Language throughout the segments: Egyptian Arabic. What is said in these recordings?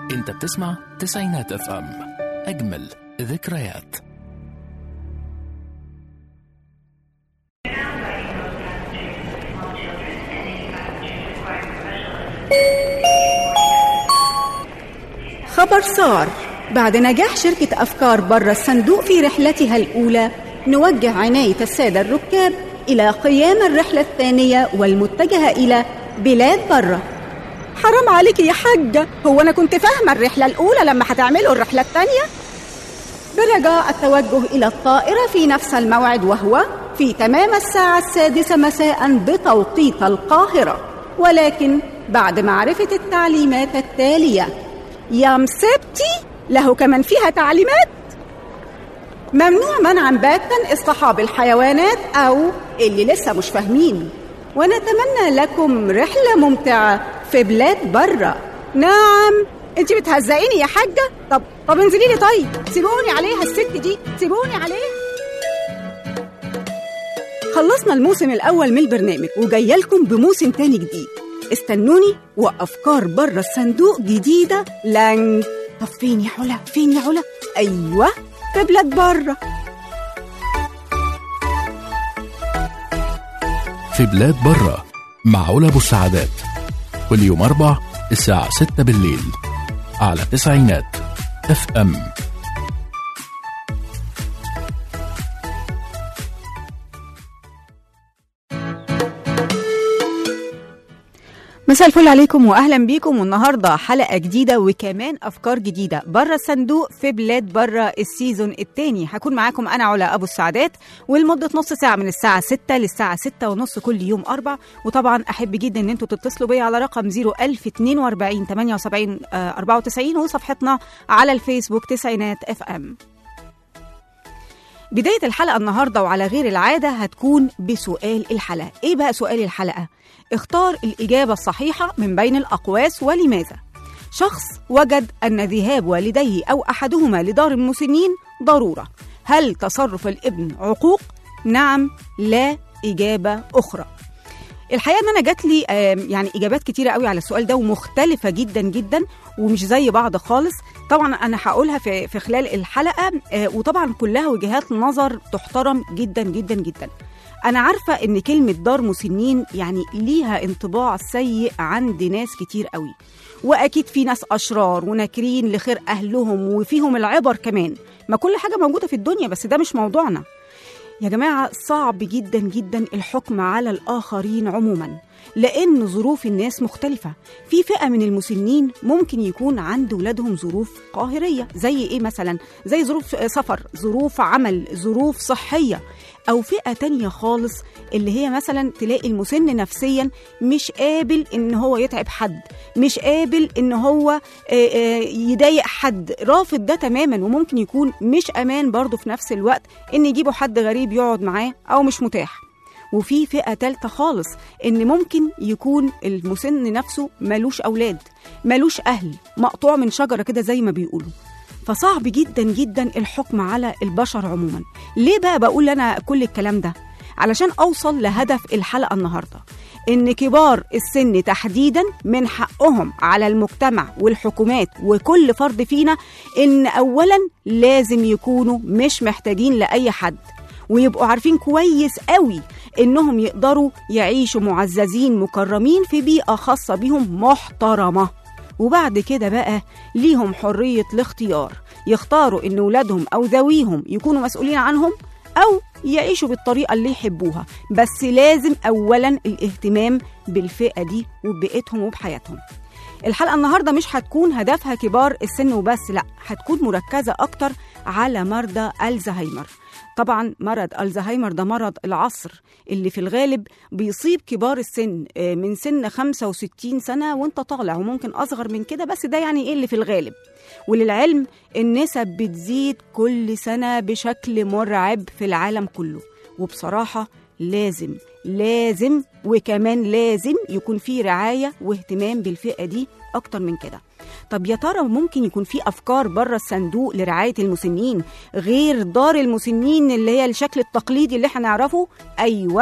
انت بتسمع تسعينات اف ام اجمل ذكريات خبر صار بعد نجاح شركة أفكار بره الصندوق في رحلتها الأولى نوجه عناية السادة الركاب إلى قيام الرحلة الثانية والمتجهة إلى بلاد بره حرام عليك يا حاجة هو أنا كنت فاهمة الرحلة الأولى لما هتعملوا الرحلة الثانية برجاء التوجه إلى الطائرة في نفس الموعد وهو في تمام الساعة السادسة مساء بتوقيت القاهرة ولكن بعد معرفة التعليمات التالية يا مسبتي له كمان فيها تعليمات ممنوع منعا باتا اصطحاب الحيوانات أو اللي لسه مش فاهمين ونتمنى لكم رحلة ممتعة في بلاد برة نعم انت بتهزقيني يا حاجة طب طب انزلي لي طيب سيبوني عليها الست دي سيبوني عليها خلصنا الموسم الأول من البرنامج وجاية لكم بموسم تاني جديد استنوني وأفكار بره الصندوق جديدة لانج طب فين يا حلا فين يا حلا أيوة في بلاد بره في بلاد برة مع علا أبو السعادات كل يوم أربع الساعة 6 بالليل على تسعينات اف ام مساء الفل عليكم واهلا بيكم والنهارده حلقه جديده وكمان افكار جديده بره الصندوق في بلاد بره السيزون الثاني هكون معاكم انا علا ابو السعدات ولمده نص ساعه من الساعه 6 للساعه 6 ونص كل يوم اربع وطبعا احب جدا ان انتوا تتصلوا بيا على رقم 01042 78 آه، 94 وصفحتنا على الفيسبوك تسعينات اف ام بداية الحلقة النهاردة وعلى غير العادة هتكون بسؤال الحلقة إيه بقى سؤال الحلقة؟ اختار الإجابة الصحيحة من بين الأقواس ولماذا؟ شخص وجد أن ذهاب والديه أو أحدهما لدار المسنين ضرورة هل تصرف الابن عقوق؟ نعم لا إجابة أخرى الحقيقه ان انا جات لي آم، يعني اجابات كتيره قوي على السؤال ده ومختلفه جدا جدا ومش زي بعض خالص طبعا انا هقولها في في خلال الحلقه آه، وطبعا كلها وجهات نظر تحترم جدا جدا جدا انا عارفه ان كلمه دار مسنين يعني ليها انطباع سيء عند ناس كتير قوي واكيد في ناس اشرار وناكرين لخير اهلهم وفيهم العبر كمان ما كل حاجه موجوده في الدنيا بس ده مش موضوعنا يا جماعة صعب جدا جدا الحكم على الآخرين عموما لأن ظروف الناس مختلفة في فئة من المسنين ممكن يكون عند ولادهم ظروف قاهرية زي إيه مثلا زي ظروف سفر ظروف عمل ظروف صحية أو فئة تانية خالص اللي هي مثلا تلاقي المسن نفسيا مش قابل إن هو يتعب حد مش قابل إن هو آه، آه، يضايق حد رافض ده تماما وممكن يكون مش أمان برضه في نفس الوقت إن يجيبوا حد غريب يقعد معاه أو مش متاح وفي فئة تالتة خالص إن ممكن يكون المسن نفسه ملوش أولاد ملوش أهل مقطوع من شجرة كده زي ما بيقولوا فصعب جدا جدا الحكم على البشر عموما ليه بقى بقول أنا كل الكلام ده علشان أوصل لهدف الحلقة النهاردة إن كبار السن تحديدا من حقهم على المجتمع والحكومات وكل فرد فينا إن أولا لازم يكونوا مش محتاجين لأي حد ويبقوا عارفين كويس قوي انهم يقدروا يعيشوا معززين مكرمين في بيئه خاصه بيهم محترمه وبعد كده بقى ليهم حريه الاختيار يختاروا ان ولادهم او ذويهم يكونوا مسؤولين عنهم او يعيشوا بالطريقه اللي يحبوها بس لازم اولا الاهتمام بالفئه دي وببيئتهم وبحياتهم الحلقه النهارده مش هتكون هدفها كبار السن وبس لا هتكون مركزه اكتر على مرضى الزهايمر طبعا مرض الزهايمر ده مرض العصر اللي في الغالب بيصيب كبار السن آه، من سن 65 سنه وانت طالع وممكن اصغر من كده بس ده يعني ايه اللي في الغالب وللعلم النسب بتزيد كل سنه بشكل مرعب في العالم كله وبصراحه لازم لازم وكمان لازم يكون في رعايه واهتمام بالفئه دي اكتر من كده طب يا ترى ممكن يكون في افكار بره الصندوق لرعايه المسنين غير دار المسنين اللي هي الشكل التقليدي اللي احنا نعرفه ايوه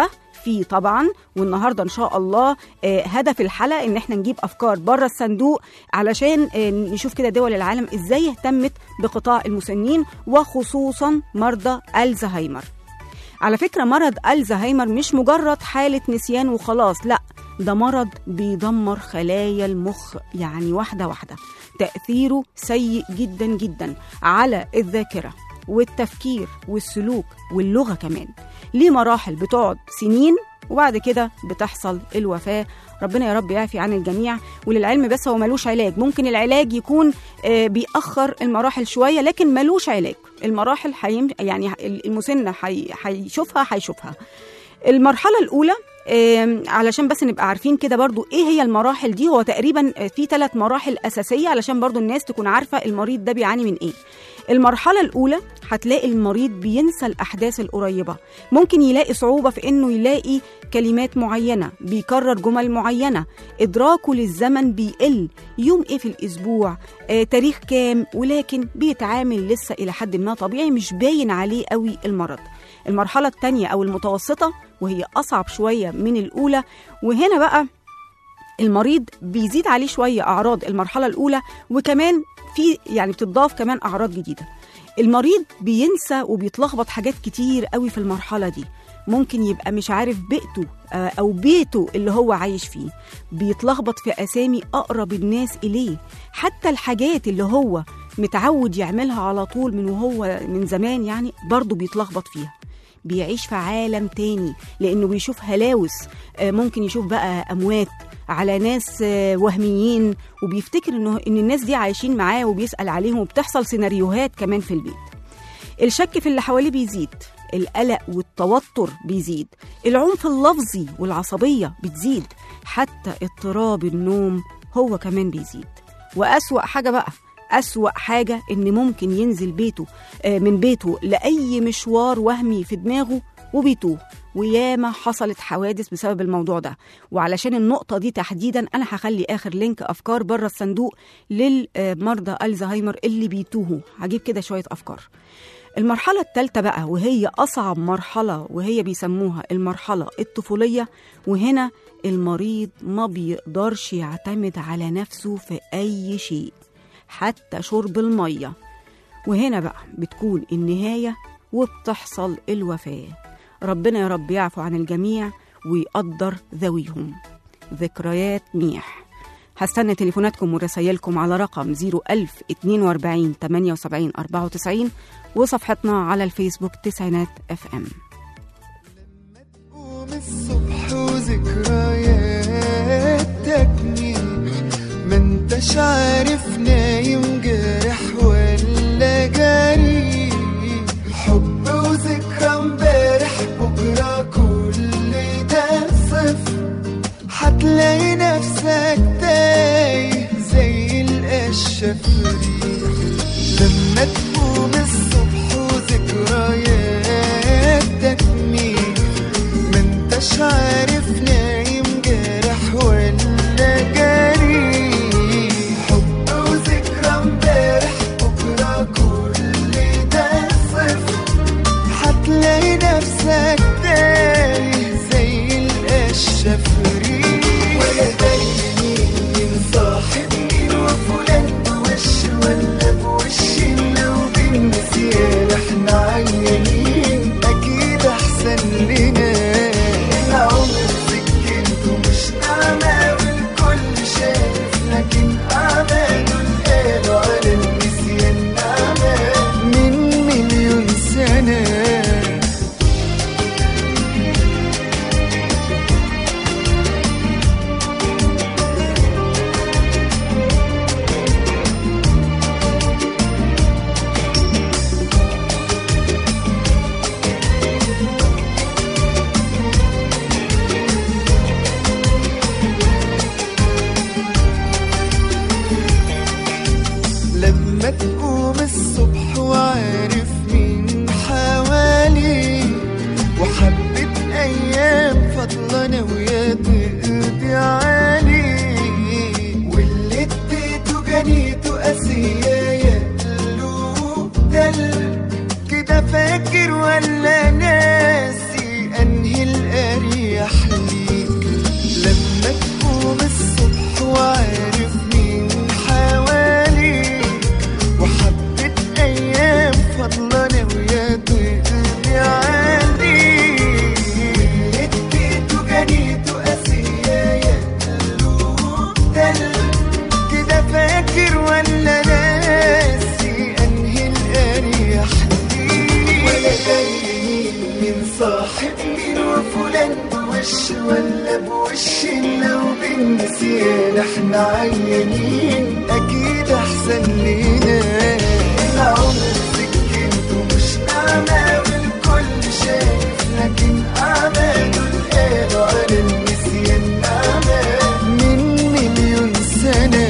فيه طبعا والنهارده ان شاء الله آه، هدف الحلقه ان احنا نجيب افكار بره الصندوق علشان آه، نشوف كده دول العالم ازاي اهتمت بقطاع المسنين وخصوصا مرضى الزهايمر على فكرة مرض الزهايمر مش مجرد حالة نسيان وخلاص لا ده مرض بيدمر خلايا المخ يعني واحدة واحدة تأثيره سيء جدا جدا على الذاكرة والتفكير والسلوك واللغة كمان ليه مراحل بتقعد سنين وبعد كده بتحصل الوفاة ربنا يا رب يعفي عن الجميع وللعلم بس هو ملوش علاج ممكن العلاج يكون آه، بيأخر المراحل شوية لكن ملوش علاج المراحل حيم يعني المسنة حي- هيشوفها هيشوفها المرحلة الأولى آم، علشان بس نبقى عارفين كده برضو ايه هي المراحل دي هو تقريبا آه، في ثلاث مراحل أساسية علشان برضو الناس تكون عارفة المريض ده بيعاني من ايه المرحلة الأولى هتلاقي المريض بينسى الأحداث القريبة ممكن يلاقي صعوبة في إنه يلاقي كلمات معينة بيكرر جمل معينة إدراكه للزمن بيقل يوم إيه في الأسبوع آه، تاريخ كام ولكن بيتعامل لسه إلى حد ما طبيعي مش باين عليه قوي المرض المرحلة التانية أو المتوسطة وهي أصعب شوية من الأولى وهنا بقى المريض بيزيد عليه شوية أعراض المرحلة الأولى وكمان في يعني بتضاف كمان أعراض جديدة المريض بينسى وبيتلخبط حاجات كتير قوي في المرحلة دي ممكن يبقى مش عارف بيئته آه، أو بيته اللي هو عايش فيه بيتلخبط في أسامي أقرب الناس إليه حتى الحاجات اللي هو متعود يعملها على طول من وهو من زمان يعني برضه بيتلخبط فيها بيعيش في عالم تاني لانه بيشوف هلاوس آه، ممكن يشوف بقى اموات على ناس آه، وهميين وبيفتكر انه ان الناس دي عايشين معاه وبيسال عليهم وبتحصل سيناريوهات كمان في البيت الشك في اللي حواليه بيزيد القلق والتوتر بيزيد العنف اللفظي والعصبيه بتزيد حتى اضطراب النوم هو كمان بيزيد واسوا حاجه بقى أسوأ حاجة إن ممكن ينزل بيته آه، من بيته لأي مشوار وهمي في دماغه وبيتوه وياما حصلت حوادث بسبب الموضوع ده وعلشان النقطة دي تحديدا أنا هخلي آخر لينك أفكار بره الصندوق للمرضى الزهايمر اللي بيتوهوا هجيب كده شوية أفكار المرحلة الثالثة بقى وهي أصعب مرحلة وهي بيسموها المرحلة الطفولية وهنا المريض ما بيقدرش يعتمد على نفسه في أي شيء حتى شرب المية وهنا بقى بتكون النهاية وبتحصل الوفاة ربنا يا رب يعفو عن الجميع ويقدر ذويهم ذكريات ميح هستنى تليفوناتكم ورسايلكم على رقم 01042 78 94 وصفحتنا على الفيسبوك تسعينات اف ام قوم الصبح وذكريات تجني ما انتش عارف نايم جارح ولا جري حب وذكرى امبارح بكرة كل ده صفر هتلاقي نفسك تايه زي القشة في ريح لما تقوم الصبح وذكرياتك مين ما انتش عارف نايم جارح ولا جري حب وذكرى امبارح بكرة كل ده صفر هتلاقي نفسك تايه زي القشة في ريح ولا داري مين مين صاحب مين وفلان بوش ولا بوش لو بالنسيان احنا عيانين اكيد احسن لنا العمر النسيان احنا عيانين اكيد احسن لينا العمر سكنته مش اعمى والكل شايف لكن اعماله القادر على النسيان اعمى من مليون سنه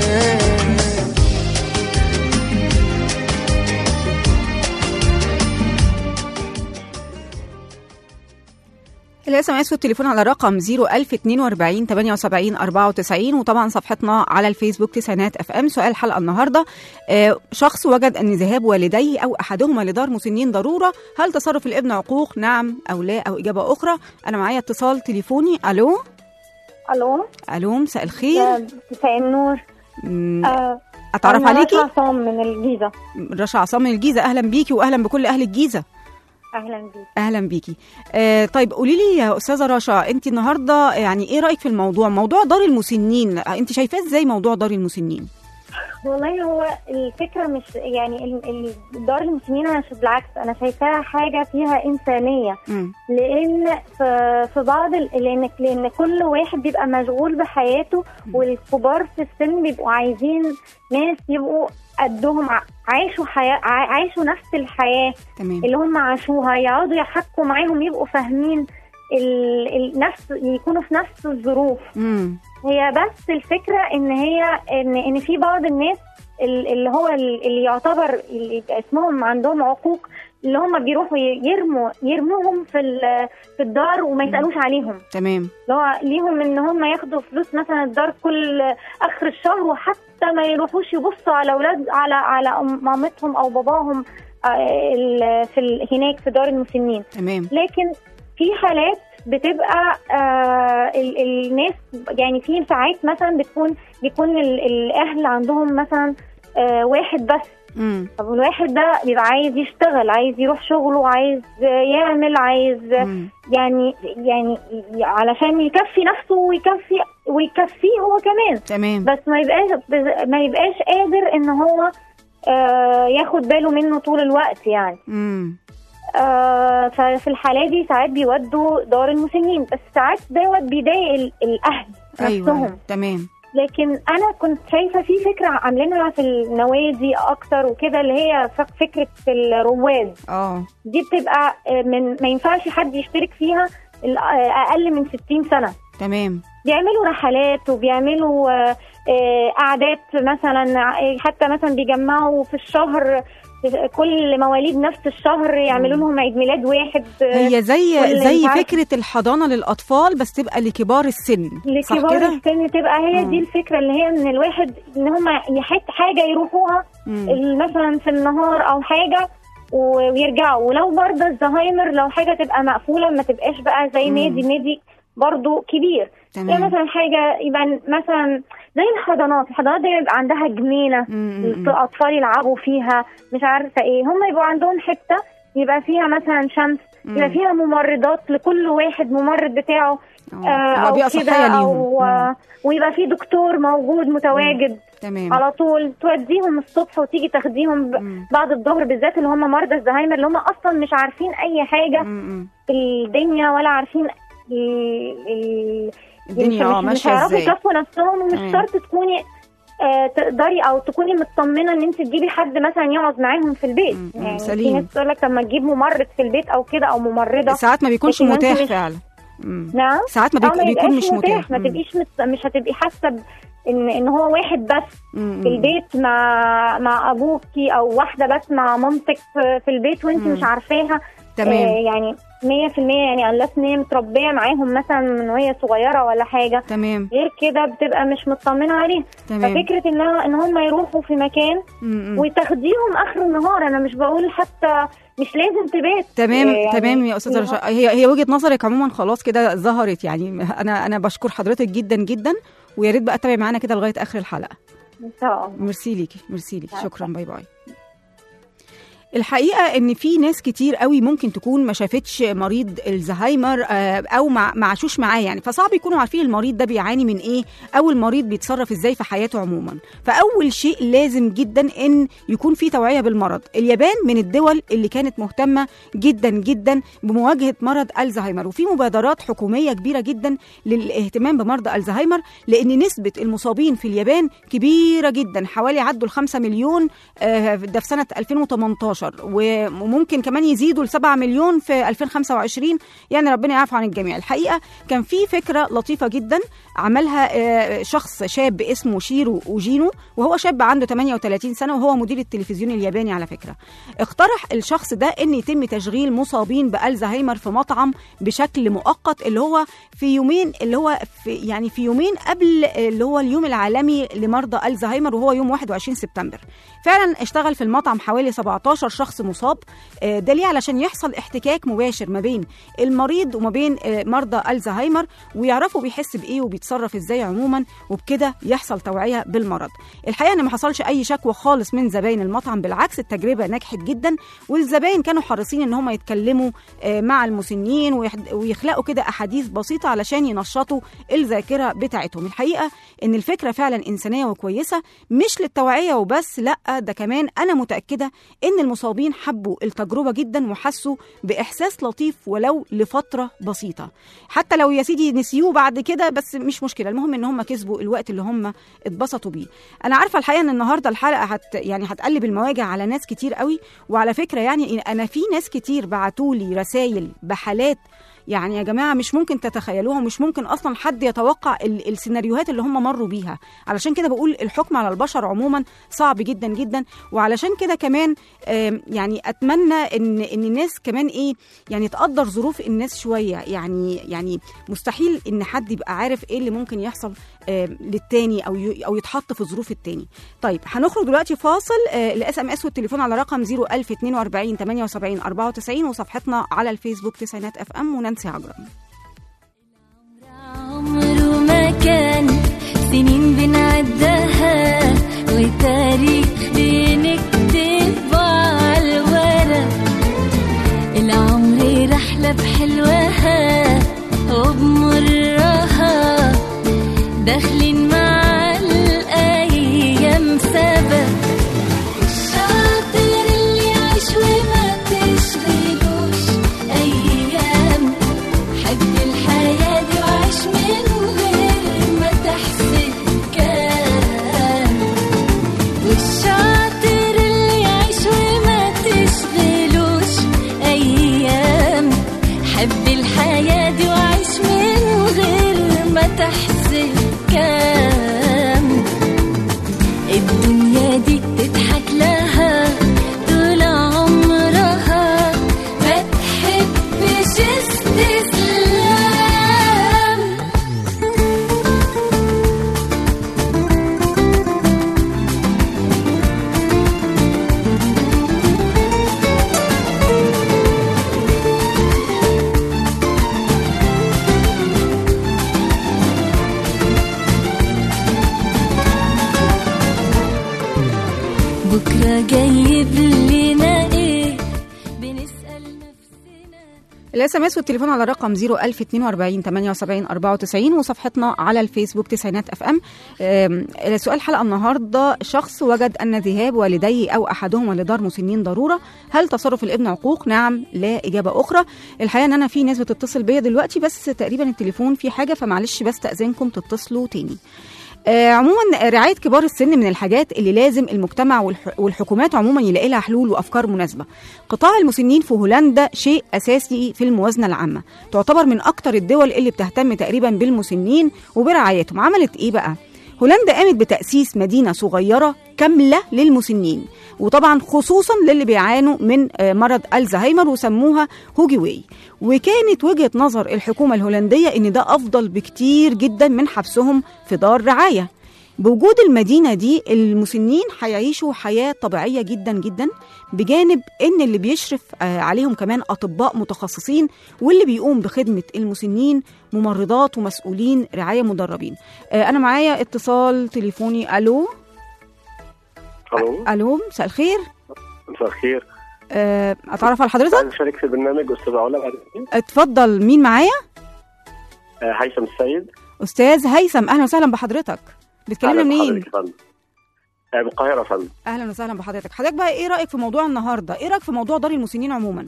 الاس ام اس والتليفون على رقم 01042 78 94 وطبعا صفحتنا على الفيسبوك تسعينات اف ام سؤال الحلقه النهارده آه، شخص وجد ان ذهاب والديه او احدهما لدار مسنين ضروره هل تصرف الابن عقوق نعم او لا او اجابه اخرى انا معايا اتصال تليفوني الو الو الو مساء الخير مساء النور مم، آه، اتعرف أنا عليكي رشا عصام من الجيزه رشا عصام من الجيزه اهلا بيكي واهلا بكل اهل الجيزه اهلا بيك اهلا بيكي آه طيب قولي لي يا استاذه رشا انت النهارده يعني ايه رايك في الموضوع موضوع دار المسنين انت شايفاه ازاي موضوع دار المسنين والله هو الفكره مش يعني ال- ال- دار المسنين انا شايف- بالعكس انا شايفاها حاجه فيها انسانيه مم. لان في في بعض ال- لان لان كل واحد بيبقى مشغول بحياته والكبار في السن بيبقوا عايزين ناس يبقوا قدهم ع- عاشوا حياه ع- عاشوا نفس الحياه تمام اللي هم عاشوها يقعدوا يحكوا معاهم يبقوا فاهمين ال... ال... نفس يكونوا في نفس الظروف امم هي بس الفكره ان هي ان ان في بعض الناس ال- اللي هو ال- اللي يعتبر اللي يبقى اسمهم عندهم عقوق اللي هم بيروحوا ي- يرموا يرموهم في ال- في الدار وما يسالوش عليهم تمام اللي هو ليهم ان هم ياخدوا فلوس مثلا الدار كل اخر الشهر وحتى ما يروحوش يبصوا على اولاد على على أم- مامتهم او باباهم آه، ال- في ال- هناك في دار المسنين تمام لكن في حالات بتبقى آه ال- الناس يعني في ساعات مثلا بتكون بيكون ال- الاهل عندهم مثلا آه واحد بس امم طب الواحد ده بيبقى عايز يشتغل عايز يروح شغله عايز يعمل عايز مم. يعني يعني علشان يكفي نفسه ويكفي ويكفيه هو كمان تمام بس ما يبقاش ما يبقاش قادر ان هو آه ياخد باله منه طول الوقت يعني امم آه ففي الحالة دي ساعات بيودوا دار المسنين بس ساعات دوت بيضايق ال- الأهل ايوه نفسهم أيوة. تمام لكن أنا كنت شايفة في فكرة عاملينها في النوادي أكتر وكده اللي هي ف- فكرة الرواد اه دي بتبقى آه، من ما ينفعش حد يشترك فيها ال- آه، أقل من 60 سنة تمام بيعملوا رحلات وبيعملوا آه، آه، قعدات مثلا آه، حتى مثلا بيجمعوا في الشهر آه، كل مواليد نفس الشهر يعملوا لهم عيد ميلاد واحد آه، هي زي كل زي مش عارفة- فكره الحضانه للاطفال بس تبقى لكبار السن صح لكبار كده السن تبقى هي مم. دي الفكره اللي هي ان الواحد ان هم يحط حاجه يروحوها مم. مثلا في النهار او حاجه و- ويرجعوا ولو برضه الزهايمر لو حاجه تبقى مقفوله ما تبقاش بقى زي مم. نادي نادي برضه كبير تمام. يعني مثلا حاجه يبقى مثلا زي الحضانات الحضانات دي يبقى عندها جنينه مم. الاطفال يلعبوا فيها مش عارفه ايه هم يبقوا عندهم حته يبقى فيها مثلا شمس مم. يبقى فيها ممرضات لكل واحد ممرض بتاعه آه. آه، تبقى او بيئة كده صحية ليهم. او مم. آه، ويبقى في دكتور موجود متواجد تمام على طول توديهم الصبح وتيجي تاخديهم ب- مم. بعد الظهر بالذات اللي هم مرضى الزهايمر اللي هم اصلا مش عارفين اي حاجه مم. في الدنيا ولا عارفين ال- ال- الدنيا اه مش, مش ماشيه هيعرفوا ازاي يكفوا نفسهم ومش تمام. شرط تكوني آه تقدري او تكوني مطمنه ان انت تجيبي حد مثلا يقعد معاهم في البيت مم. يعني في سليم. ناس تقول لك طب ما تجيب ممرض في البيت او كده او ممرضه ساعات ما بيكونش لكن أنت متاح مش- فعلا مم. نعم ساعات ما أو بيك- بيكون يبقاش مش متاح ما مم. تبقيش مت... مش هتبقي حاسه ب- ان ان هو واحد بس مم. في البيت مع مع ابوكي او واحده بس مع مامتك في في البيت وانت مم. مش عارفاها تمام آه يعني 100% يعني unless ان هي متربيه معاهم مثلا من وهي صغيره ولا حاجه تمام غير كده بتبقى مش مطمنه عليها تمام ففكره ان ان هم يروحوا في مكان مم. وتاخديهم اخر النهار انا مش بقول حتى مش لازم تبات تمام آه، يعني تمام يا استاذه رشا هي هي وجهه نظرك عموما خلاص كده ظهرت يعني انا انا بشكر حضرتك جدا جدا ويا ريت بقى تتابعي معانا كده لغايه اخر الحلقه ان شاء الله ميرسي ليكي ميرسي ليكي مع شكرا باي باي الحقيقه ان في ناس كتير قوي ممكن تكون ما شافتش مريض الزهايمر آه، او ما ما عاشوش معاه يعني فصعب يكونوا عارفين المريض ده بيعاني من ايه او المريض بيتصرف ازاي في حياته عموما فاول شيء لازم جدا ان يكون في توعيه بالمرض اليابان من الدول اللي كانت مهتمه جدا جدا بمواجهه مرض الزهايمر وفي مبادرات حكوميه كبيره جدا للاهتمام بمرضى الزهايمر لان نسبه المصابين في اليابان كبيره جدا حوالي عدوا ال 5 مليون آه، ده في سنه 2018 وممكن كمان يزيدوا ل 7 مليون في 2025 يعني ربنا يعفو عن الجميع الحقيقه كان في فكره لطيفه جدا عملها آه، شخص شاب اسمه شيرو اوجينو وهو شاب عنده 38 سنه وهو مدير التلفزيون الياباني على فكره اقترح الشخص ده ان يتم تشغيل مصابين بالزهايمر في مطعم بشكل مؤقت اللي هو في يومين اللي هو في يعني في يومين قبل اللي هو اليوم العالمي لمرضى الزهايمر وهو يوم 21 سبتمبر فعلا اشتغل في المطعم حوالي 17 شخص مصاب آه، ده ليه علشان يحصل احتكاك مباشر ما بين المريض وما بين آه، مرضى الزهايمر ويعرفوا بيحس بايه وبيتصرف ازاي عموما وبكده يحصل توعيه بالمرض الحقيقه ان ما حصلش اي شكوى خالص من زباين المطعم بالعكس التجربه نجحت جدا والزباين كانوا حريصين ان هم يتكلموا آه، مع المسنين ويحد- ويخلقوا كده احاديث بسيطه علشان ينشطوا الذاكره بتاعتهم الحقيقه ان الفكره فعلا انسانيه وكويسه مش للتوعيه وبس لا ده كمان انا متاكده ان المصابين حبوا التجربه جدا وحسوا باحساس لطيف ولو لفتره بسيطه حتى لو يا سيدي نسيوه بعد كده بس مش مشكله المهم ان هم كسبوا الوقت اللي هم اتبسطوا بيه انا عارفه الحقيقه ان النهارده الحلقه هت يعني هتقلب المواجع على ناس كتير قوي وعلى فكره يعني انا في ناس كتير بعتوا لي رسائل بحالات يعني يا جماعه مش ممكن تتخيلوها مش ممكن اصلا حد يتوقع ال- السيناريوهات اللي هم مروا بيها علشان كده بقول الحكم على البشر عموما صعب جدا جدا وعلشان كده كمان آم، يعني اتمنى ان ان الناس كمان ايه يعني تقدر ظروف الناس شويه يعني يعني مستحيل ان حد يبقى عارف ايه اللي ممكن يحصل آم، للتاني او ي- او يتحط في ظروف التاني طيب هنخرج دلوقتي فاصل الاس ام اس والتليفون على رقم 01042 78 94 وصفحتنا على الفيسبوك تسعينات اف ام ونانسي عجرم عمره ما كان سنين بنعدها وتاريخ بنكتبه على الورق العمر رحلة بحلوها وبمرها داخلين مع الأيام سبق الشاطر اللي يعيش وما تشغلوش أيام حب الحياة دي وعيش من غير ما تحسب كام والشاطر اللي يعيش وما تشغلوش أيام حب الحياة دي وعيش من غير ما تحسب كام الدنيا دي تضحك لها طول عمرها ما تحبش استسلام بكرة جايب لنا ايه بنسأل نفسنا الاس ام اس والتليفون على رقم 01042 78 94 وصفحتنا على الفيسبوك تسعينات اف ام آم، سؤال حلقه النهارده شخص وجد ان ذهاب والديه او احدهما لدار مسنين ضروره هل تصرف الابن عقوق نعم لا اجابه اخرى الحقيقه ان انا في ناس بتتصل بيا دلوقتي بس تقريبا التليفون فيه حاجه فمعلش بستاذنكم تتصلوا تاني آه، عموما رعايه كبار السن من الحاجات اللي لازم المجتمع والح- والحكومات عموما يلاقي لها حلول وافكار مناسبه. قطاع المسنين في هولندا شيء اساسي في الموازنه العامه، تعتبر من اكتر الدول اللي بتهتم تقريبا بالمسنين وبرعايتهم. عملت ايه بقى؟ هولندا قامت بتاسيس مدينه صغيره كامله للمسنين وطبعا خصوصا للي بيعانوا من آه، مرض الزهايمر وسموها هوجي واي وكانت وجهه نظر الحكومه الهولنديه ان ده افضل بكتير جدا من حبسهم في دار رعايه بوجود المدينه دي المسنين هيعيشوا حياه طبيعيه جدا جدا بجانب ان اللي بيشرف آه، عليهم كمان اطباء متخصصين واللي بيقوم بخدمه المسنين ممرضات ومسؤولين رعايه مدربين آه، انا معايا اتصال تليفوني الو الو الو مساء الخير مساء الخير آه، اتعرف على عايز حضرتك اشارك في برنامج استاذ علا بعد إذنك. اتفضل مين معايا آه، هيثم السيد استاذ هيثم اهلا وسهلا بحضرتك بتكلمنا أهلا منين بحضرتك يا فندم. آه، من القاهره يا فندم اهلا وسهلا بحضرتك حضرتك بقى ايه رايك في موضوع النهارده ايه رايك في موضوع دار المسنين عموما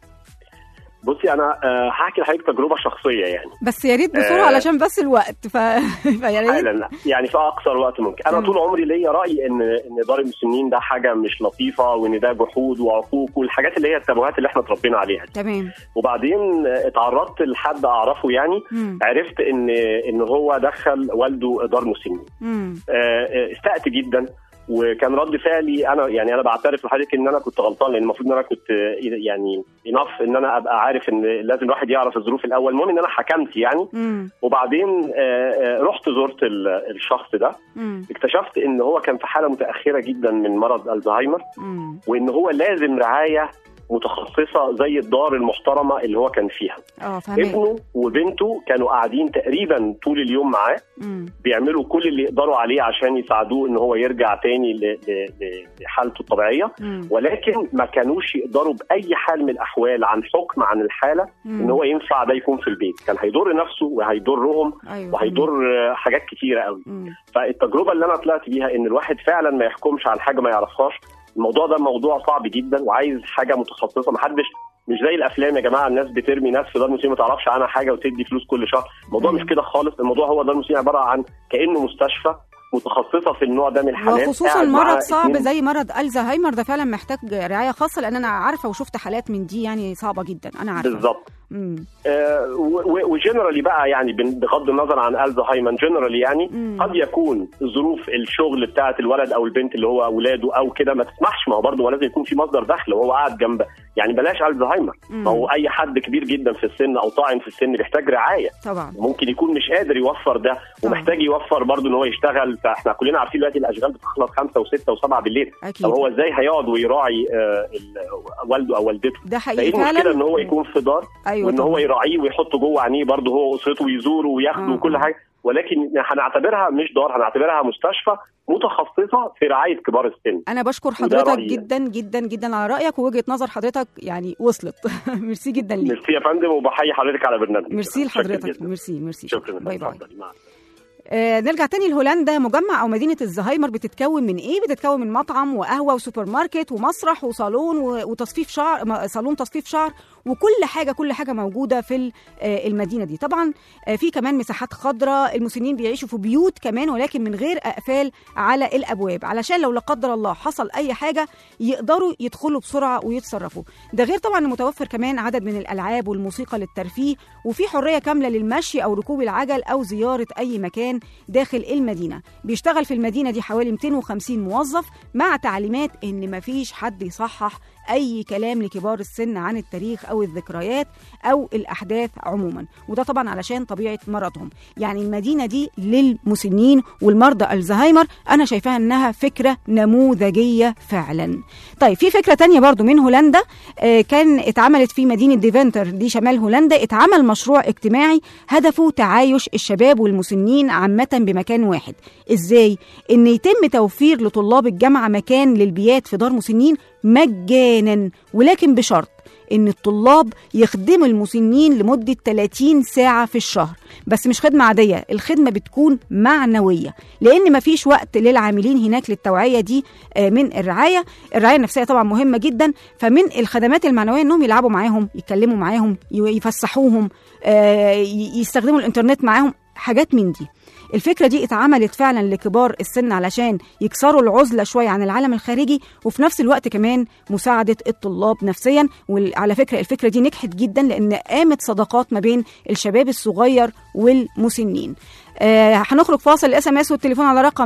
بصي انا آه، هحكي لحضرتك تجربه شخصيه يعني بس يا ريت بسرعه آه. علشان بس الوقت ف... فيا ريت حالا يعني في اقصر وقت ممكن انا مم. طول عمري ليا راي ان ان دار المسنين ده حاجه مش لطيفه وان ده جحود وعقوق والحاجات اللي هي التابوهات اللي احنا اتربينا عليها دي. تمام وبعدين آه، اتعرضت لحد اعرفه يعني مم. عرفت ان ان هو دخل والده دار مسنين مم. آه، آه، استأت جدا وكان رد فعلي انا يعني انا بعترف لحضرتك ان انا كنت غلطان لان المفروض ان انا كنت آه، يعني انف ان انا ابقى عارف ان لازم الواحد يعرف الظروف الاول المهم ان انا حكمت يعني مم. وبعدين آه، آه، رحت زرت ال- الشخص ده مم. اكتشفت ان هو كان في حاله متاخره جدا من مرض الزهايمر مم. وان هو لازم رعايه متخصصه زي الدار المحترمه اللي هو كان فيها اه فهمت ابنه وبنته كانوا قاعدين تقريبا طول اليوم معاه مم. بيعملوا كل اللي يقدروا عليه عشان يساعدوه ان هو يرجع تاني ل- ل- ل- لحالته الطبيعيه مم. ولكن ما كانوش يقدروا باي حال من الاحوال عن حكم عن الحاله مم. ان هو ينفع ده يكون في البيت كان هيضر نفسه وهيضرهم ايوه وهيضر آه، حاجات كتيره قوي مم. فالتجربه اللي انا طلعت بيها ان الواحد فعلا ما يحكمش على حاجه ما يعرفهاش الموضوع ده موضوع صعب جدا وعايز حاجه متخصصه محدش مش زي الافلام يا جماعه الناس بترمي ناس في دار مسلمين ما تعرفش عنها حاجه وتدي فلوس كل شهر الموضوع أيوة. مش كده خالص الموضوع هو دار مسلمين عباره عن كانه مستشفى متخصصه في النوع ده من الحالات وخصوصا قاعد معاه مرض صعب اتنين- زي مرض الزهايمر ده فعلا محتاج رعايه خاصه لان انا عارفه وشفت حالات من دي يعني صعبه جدا انا عارفه بالظبط مم. آه، وجنرالي بقى يعني بن- بغض النظر عن الزهايمر جنرالي يعني مم. قد يكون ظروف الشغل بتاعه الولد او البنت اللي هو اولاده او كده ما تسمحش ما هو برضه هو لازم يكون في مصدر دخل وهو قاعد جنب يعني بلاش الزهايمر مم. ما هو اي حد كبير جدا في السن او طاعن في السن بيحتاج رعايه طبعا ممكن يكون مش قادر يوفر ده ومحتاج يوفر برضه ان هو يشتغل فاحنا كلنا عارفين دلوقتي الاشغال بتخلص خمسه وسته وسبعه بالليل اكيد طب هو ازاي هيقعد ويراعي آه، ال- والده او والدته ده حقيقي فايه المشكله فعلا ان هو يكون في دار ايوه وان هو طبعا. يراعيه ويحطه جوه عينيه برضه هو واسرته ويزوره وياخده آه. وكل حاجه ولكن هنعتبرها مش دار هنعتبرها مستشفى متخصصه في رعايه كبار السن انا بشكر وده حضرتك رأيي. جدا جدا جدا على رايك ووجهه نظر حضرتك يعني وصلت ميرسي جدا ليك ميرسي يا فندم وبحيي حضرتك على برنامج ميرسي شكراً لحضرتك جداً. ميرسي ميرسي شكرا باي باي اتفضلي. مع السلامة. آه نرجع تاني لهولندا مجمع او مدينه الزهايمر بتتكون من ايه بتتكون من مطعم وقهوه وسوبر ماركت ومسرح وصالون و- وتصفيف شعر م- صالون تصفيف شعر وكل حاجه كل حاجه موجوده في ال- آه، المدينه دي طبعا آه، في كمان مساحات خضراء المسنين بيعيشوا في بيوت كمان ولكن من غير اقفال على الابواب علشان لو لا قدر الله حصل اي حاجه يقدروا يدخلوا بسرعه ويتصرفوا ده غير طبعا متوفر كمان عدد من الالعاب والموسيقى للترفيه وفي حريه كامله للمشي او ركوب العجل او زياره اي مكان داخل المدينه بيشتغل في المدينه دي حوالي 250 موظف مع تعليمات ان مفيش حد يصحح اي كلام لكبار السن عن التاريخ او الذكريات او الاحداث عموما وده طبعا علشان طبيعه مرضهم يعني المدينه دي للمسنين والمرضى الزهايمر انا شايفاها انها فكره نموذجيه فعلا طيب في فكره تانية برضو من هولندا آه، كان اتعملت في مدينه ديفنتر دي شمال هولندا اتعمل مشروع اجتماعي هدفه تعايش الشباب والمسنين عامه بمكان واحد ازاي ان يتم توفير لطلاب الجامعه مكان للبيات في دار مسنين مجانا ولكن بشرط ان الطلاب يخدموا المسنين لمده 30 ساعه في الشهر بس مش خدمه عاديه الخدمه بتكون معنويه لان مفيش وقت للعاملين هناك للتوعيه دي آه، من الرعايه الرعايه النفسيه طبعا مهمه جدا فمن الخدمات المعنويه انهم يلعبوا معاهم يتكلموا معاهم ي- يفسحوهم آه، ي- يستخدموا الانترنت معاهم حاجات من دي الفكره دي اتعملت فعلا لكبار السن علشان يكسروا العزله شويه عن العالم الخارجي وفي نفس الوقت كمان مساعده الطلاب نفسيا وعلى فكره الفكره دي نجحت جدا لان قامت صداقات ما بين الشباب الصغير والمسنين آه هنخرج فاصل الاس ام اس والتليفون على رقم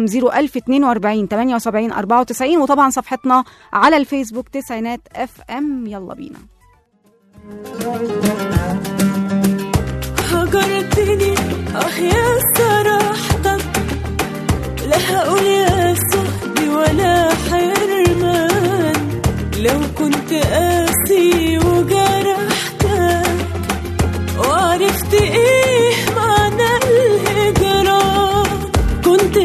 01042 78 94 وطبعا صفحتنا على الفيسبوك تسعينات اف ام يلا بينا هجرتني اه يا صراحتك لا هقول يا صاحبي ولا حرمان لو كنت قاسي وجرحتك وعرفت ايه معنى الهجران كنت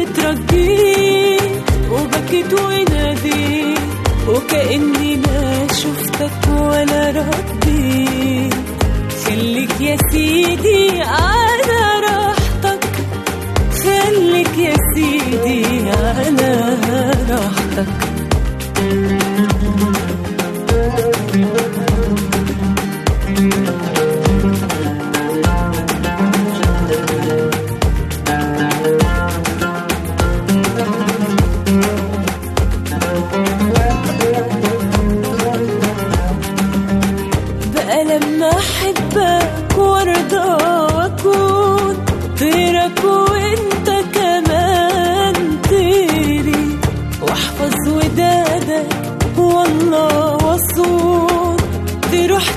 ترجيت وبكيت وناديت وكأني لا شفت على ردي خليك يا سيدي على راحتك خليك يا سيدي على راحتك بقى لما احبك وارضى واكون طيرك وانت كمان طيري واحفظ ودادك والله وصون تروح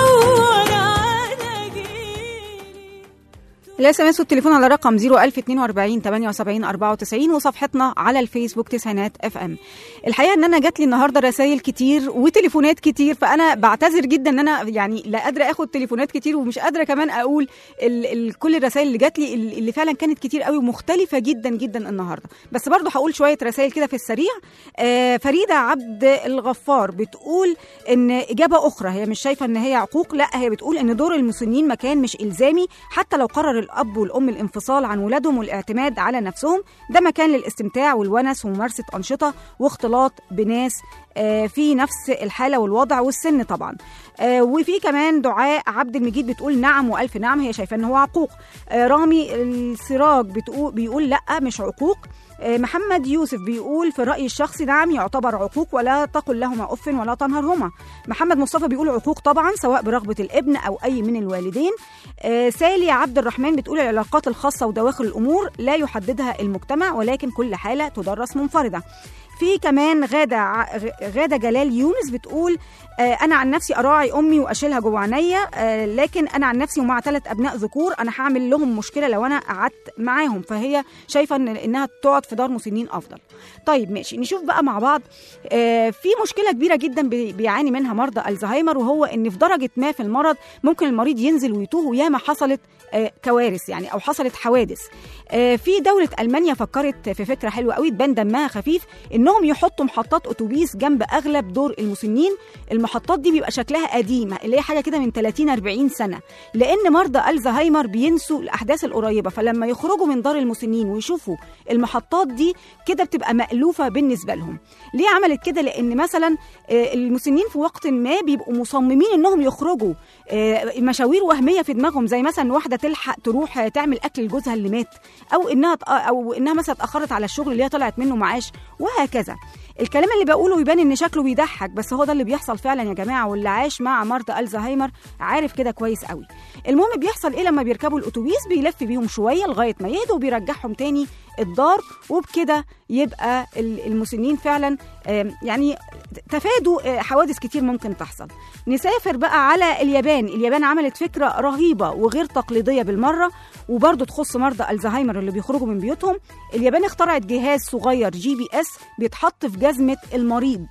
تدور على جيلي الاس ام اس والتليفون على رقم 01042 78 94 وصفحتنا على الفيسبوك تسعينات اف ام الحقيقه ان انا جات لي النهارده رسائل كتير وتليفونات كتير فانا بعتذر جدا ان انا يعني لا قادره اخد تليفونات كتير ومش قادره كمان اقول ال ال كل الرسائل اللي جات لي ال- اللي فعلا كانت كتير قوي ومختلفه جدا جدا النهارده بس برضو هقول شويه رسائل كده في السريع آه فريده عبد الغفار بتقول ان اجابه اخرى هي مش شايفه ان هي عقوق لا هي بتقول ان دور المسنين مكان مش الزامي حتى لو قرر الاب والام الانفصال عن ولادهم والاعتماد على نفسهم ده مكان للاستمتاع والونس وممارسه انشطه واختلاط بناس آه، في نفس الحاله والوضع والسن طبعا آه، وفي كمان دعاء عبد المجيد بتقول نعم والف نعم هي شايفه ان هو عقوق آه، رامي السراج بتقول بيقول لا مش عقوق آه، محمد يوسف بيقول في الرأي الشخصي نعم يعتبر عقوق ولا تقل لهما أف ولا تنهرهما محمد مصطفى بيقول عقوق طبعا سواء برغبة الابن أو أي من الوالدين آه، سالي عبد الرحمن بتقول العلاقات الخاصة ودواخل الأمور لا يحددها المجتمع ولكن كل حالة تدرس منفردة في كمان غادة ع- غادة جلال يونس بتقول آه، أنا عن نفسي أراعي أمي وأشيلها جوه عينيا آه، لكن أنا عن نفسي ومع ثلاث أبناء ذكور أنا هعمل لهم مشكلة لو أنا قعدت معاهم فهي شايفة إن إنها تقعد في دار مسنين أفضل. طيب ماشي نشوف بقى مع بعض آه، في مشكلة كبيرة جدا بي- بيعاني منها مرضى الزهايمر وهو إن في درجة ما في المرض ممكن المريض ينزل ويتوه وياما حصلت آه، كوارث يعني أو حصلت حوادث. آه، في دولة ألمانيا فكرت في فكرة حلوة قوي تبان دمها خفيف إنهم يحطوا محطات أتوبيس جنب أغلب دور المسنين المحطات دي بيبقى شكلها قديم اللي هي حاجة كده من 30 40 سنة لأن مرضى الزهايمر بينسوا الأحداث القريبة فلما يخرجوا من دار المسنين ويشوفوا المحطات دي كده بتبقى مألوفة بالنسبة لهم ليه عملت كده لأن مثلا آه، المسنين في وقت ما بيبقوا مصممين إنهم يخرجوا آه، مشاوير وهمية في دماغهم زي مثلا واحدة تلحق تروح آه، تعمل أكل لجوزها اللي مات او انها تق- او انها مثلا اتاخرت على الشغل اللي هي طلعت منه معاش وهكذا الكلام اللي بقوله يبان ان شكله بيضحك بس هو ده اللي بيحصل فعلا يا جماعه واللي عاش مع مرضى الزهايمر عارف كده كويس قوي المهم بيحصل ايه لما بيركبوا الاتوبيس بيلف بيهم شويه لغايه ما يهدوا وبيرجعهم تاني الدار وبكده يبقى ال- المسنين فعلا آم، يعني تفادوا آه، حوادث كتير ممكن تحصل نسافر بقى على اليابان اليابان عملت فكرة رهيبة وغير تقليدية بالمرة وبرضه تخص مرضى الزهايمر اللي بيخرجوا من بيوتهم اليابان اخترعت جهاز صغير جي بي اس بيتحط في جزمة المريض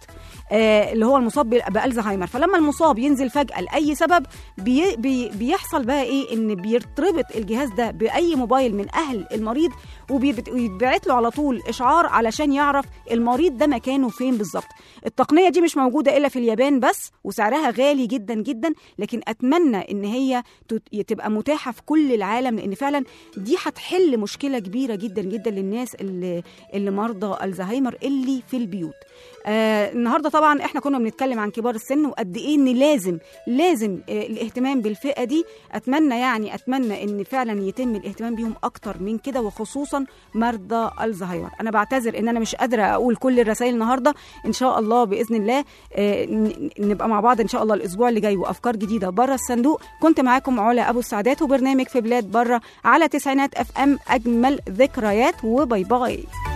آه اللي هو المصاب بال- بالزهايمر فلما المصاب ينزل فجأة لأي سبب بي بي بيحصل بقى ايه ان بيرتبط الجهاز ده بأي موبايل من أهل المريض وبيبت- ويتبعت له على طول إشعار علشان يعرف المريض ده مكانه فين بالظبط التقنية دي مش موجودة إلا في اليابان بس وسعرها غالي جدا جدا لكن أتمنى إن هي تت- تبقى متاحة في كل العالم لأن فعلا دي هتحل مشكلة كبيرة جدا جدا للناس اللي, اللي مرضى الزهايمر اللي في البيوت آه النهارده طبعا احنا كنا بنتكلم عن كبار السن وقد ايه ان لازم لازم آه الاهتمام بالفئه دي اتمنى يعني اتمنى ان فعلا يتم الاهتمام بيهم اكتر من كده وخصوصا مرضى الزهايمر انا بعتذر ان انا مش قادره اقول كل الرسائل النهارده ان شاء الله باذن الله آه ن- نبقى مع بعض ان شاء الله الاسبوع اللي جاي وافكار جديده بره الصندوق كنت معاكم علا ابو السعدات وبرنامج في بلاد بره على تسعينات اف ام اجمل ذكريات وباي باي